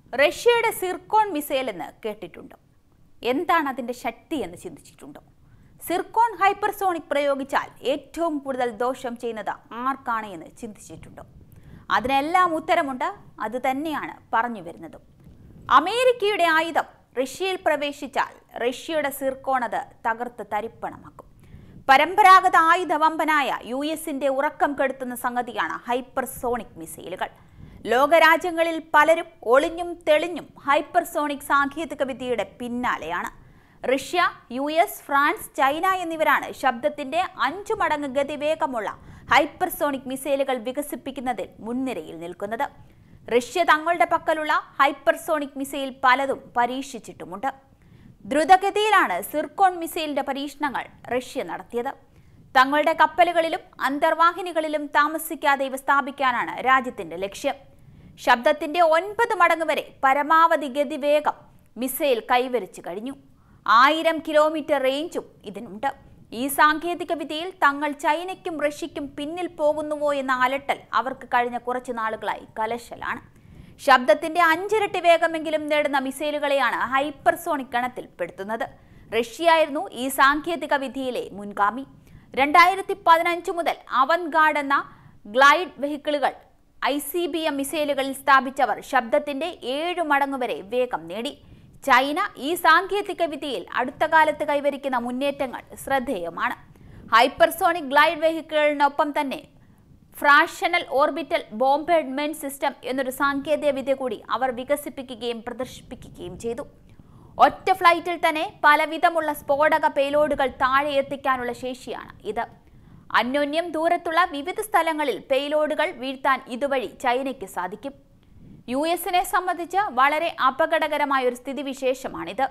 റഷ്യയുടെ zircon missile എന്ന് കേട്ടിട്ടുണ്ടോ എന്താണ് അതിന്റെ ശക്തി എന്ന് ചിന്തിച്ചിട്ടുണ്ടോ സിർക്കോൺ ഹൈപ്പർസോണിക് പ്രയോഗിച്ചാൽ ഏറ്റവും കൂടുതൽ ദോഷം ചെയ്യുന്നത് ആർക്കാണ് എന്ന് ചിന്തിച്ചിട്ടുണ്ടോ അതിനെല്ലാം ഉത്തരമുണ്ട് അത് തന്നെയാണ് പറഞ്ഞു വരുന്നതും അമേരിക്കയുടെ ആയുധം റഷ്യയിൽ പ്രവേശിച്ചാൽ റഷ്യയുടെ സിർക്കോൺ അത് തകർത്ത് തരിപ്പണമാക്കും പരമ്പരാഗത ആയുധവമ്പനായ യു എസിന്റെ ഉറക്കം കെടുത്തുന്ന സംഗതിയാണ് ഹൈപ്പർസോണിക് മിസൈലുകൾ ലോകരാജ്യങ്ങളിൽ പലരും ഒളിഞ്ഞും തെളിഞ്ഞും ഹൈപ്പർസോണിക് സാങ്കേതിക വിദ്യയുടെ പിന്നാലെയാണ് Russia U S France China എന്നിവരാണ് ശബ്ദത്തിന്റെ അഞ്ചു മടങ്ങ് ഗതിവേഗമുള്ള ഹൈപ്പർസോണിക് മിസൈലുകൾ വികസിപ്പിക്കുന്നതിൽ മുൻനിരയിൽ നിൽക്കുന്നത് റഷ്യ തങ്ങളുടെ പക്കലുള്ള ഹൈപ്പർസോണിക് മിസൈൽ പലതും പരീക്ഷിച്ചിട്ടുമുണ്ട് ദ്രുതഗതിയിലാണ് സിർക്കോൺ മിസൈലിന്റെ പരീക്ഷണങ്ങൾ റഷ്യ നടത്തിയത് തങ്ങളുടെ കപ്പലുകളിലും അന്തർവാഹിനികളിലും താമസിക്കാതെ ഇവ സ്ഥാപിക്കാനാണ് രാജ്യത്തിന്റെ ലക്ഷ്യം ശബ്ദത്തിന്റെ ഒൻപത് മടങ്ങ് വരെ പരമാവധി ഗതിവേഗം മിസൈൽ കൈവരിച്ചു കഴിഞ്ഞു ആയിരം കിലോമീറ്റർ റേഞ്ചും ഇതിനുണ്ട് ഈ സാങ്കേതിക വിദ്യയിൽ തങ്ങൾ ചൈനയ്ക്കും റഷ്യയ്ക്കും പിന്നിൽ പോകുന്നുവോ എന്ന അലട്ടൽ അവർക്ക് കഴിഞ്ഞ കുറച്ചു നാളുകളായി കലശലാണ് ശബ്ദത്തിന്റെ അഞ്ചിരട്ടി വേഗമെങ്കിലും നേടുന്ന മിസൈലുകളെയാണ് ഹൈപ്പർസോണിക് ഗണത്തിൽ പെടുത്തുന്നത് റഷ്യയായിരുന്നു ഈ സാങ്കേതിക വിദ്യയിലെ മുൻഗാമി രണ്ടായിരത്തി പതിനഞ്ച് മുതൽ അവൻഗാർഡ് എന്ന ഗ്ലൈഡ് വെഹിക്കിളുകൾ ഐ സി ബി എം മിസൈലുകളിൽ സ്ഥാപിച്ചവർ ശബ്ദത്തിന്റെ ഏഴു മടങ്ങ് വരെ വേഗം നേടി ചൈന ഈ സാങ്കേതിക വിദ്യയിൽ അടുത്ത കാലത്ത് കൈവരിക്കുന്ന മുന്നേറ്റങ്ങൾ ശ്രദ്ധേയമാണ് ഹൈപ്പർസോണിക് ഗ്ലൈഡ് വെഹിക്കിളിനൊപ്പം തന്നെ ഫ്രാക്ഷണൽ ഓർബിറ്റൽ ബോംബേഡ്മെന്റ് സിസ്റ്റം എന്നൊരു സാങ്കേതിക വിദ്യ കൂടി അവർ വികസിപ്പിക്കുകയും പ്രദർശിപ്പിക്കുകയും ചെയ്തു ഒറ്റ ഫ്ലൈറ്റിൽ തന്നെ പലവിധമുള്ള സ്ഫോടക പേലോഡുകൾ താഴെ എത്തിക്കാനുള്ള ശേഷിയാണ് ഇത് അന്യോന്യം ദൂരത്തുള്ള വിവിധ സ്ഥലങ്ങളിൽ പേലോഡുകൾ വീഴ്ത്താൻ ഇതുവഴി ചൈനയ്ക്ക് സാധിക്കും യു എസിനെ സംബന്ധിച്ച് വളരെ അപകടകരമായ ഒരു സ്ഥിതിവിശേഷമാണിത്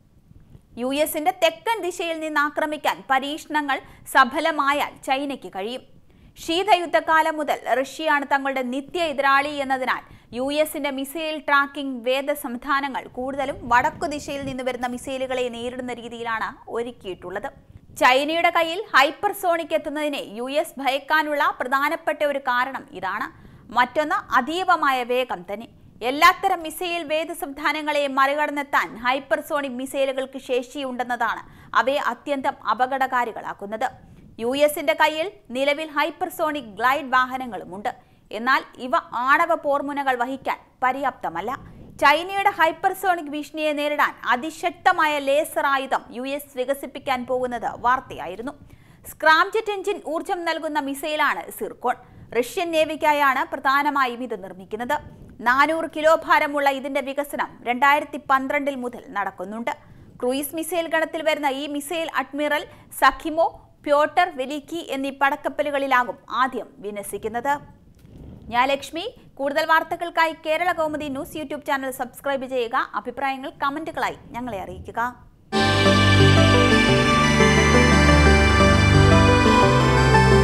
യു എസിന്റെ തെക്കൻ ദിശയിൽ നിന്ന് ആക്രമിക്കാൻ പരീക്ഷണങ്ങൾ സഫലമായാൽ ചൈനയ്ക്ക് കഴിയും ശീതയുദ്ധകാലം മുതൽ റഷ്യയാണ് തങ്ങളുടെ നിത്യ എതിരാളി എന്നതിനാൽ യു എസിന്റെ മിസൈൽ ട്രാക്കിംഗ് വേദ സംവിധാനങ്ങൾ കൂടുതലും വടക്കു ദിശയിൽ നിന്ന് വരുന്ന മിസൈലുകളെ നേരിടുന്ന രീതിയിലാണ് ഒരുക്കിയിട്ടുള്ളത് ചൈനയുടെ കയ്യിൽ ഹൈപ്പർസോണിക് എത്തുന്നതിനെ യു എസ് ഭയക്കാനുള്ള പ്രധാനപ്പെട്ട ഒരു കാരണം ഇതാണ് മറ്റൊന്ന് അതീവമായ വേഗം തന്നെ എല്ലാത്തരം മിസൈൽ വേദ സംവിധാനങ്ങളെയും മറികടന്നെത്താൻ ഹൈപ്പർസോണിക് മിസൈലുകൾക്ക് ശേഷിയുണ്ടെന്നതാണ് അവയെ അത്യന്തം അപകടകാരികളാക്കുന്നത് യു എസിന്റെ കയ്യിൽ നിലവിൽ ഹൈപ്പർസോണിക് ഗ്ലൈഡ് വാഹനങ്ങളുമുണ്ട് എന്നാൽ ഇവ ആണവ പോർമുനകൾ വഹിക്കാൻ പര്യാപ്തമല്ല ചൈനയുടെ ഹൈപ്പർസോണിക് ഭീഷണിയെ നേരിടാൻ അതിശക്തമായ ലേസർ ആയുധം യു എസ് വികസിപ്പിക്കാൻ പോകുന്നത് വാർത്തയായിരുന്നു സ്ക്രാംജെറ്റ് എഞ്ചിൻ ഊർജം നൽകുന്ന മിസൈലാണ് സിർക്കോൺ റഷ്യൻ നേവിക്കായാണ് പ്രധാനമായും ഇത് നിർമ്മിക്കുന്നത് നാനൂറ് കിലോ ഭാരമുള്ള ഇതിന്റെ വികസനം രണ്ടായിരത്തി പന്ത്രണ്ടിൽ മുതൽ നടക്കുന്നുണ്ട് ക്രൂയിസ് മിസൈൽ ഗണത്തിൽ വരുന്ന ഈ മിസൈൽ അഡ്മിറൽ സഖിമോ പ്യോട്ടർ വെലിക്കി എന്നീ പടക്കപ്പലുകളിലാകും ആദ്യം വിന്യസിക്കുന്നത് ഞാൻ ലക്ഷ്മി കൂടുതൽ വാർത്തകൾക്കായി Kerala Kaumudi news YouTube channel subscribe ചെയ്യുക അഭിപ്രായങ്ങൾ കമന്റുകളായി ഞങ്ങളെ അറിയിക്കുക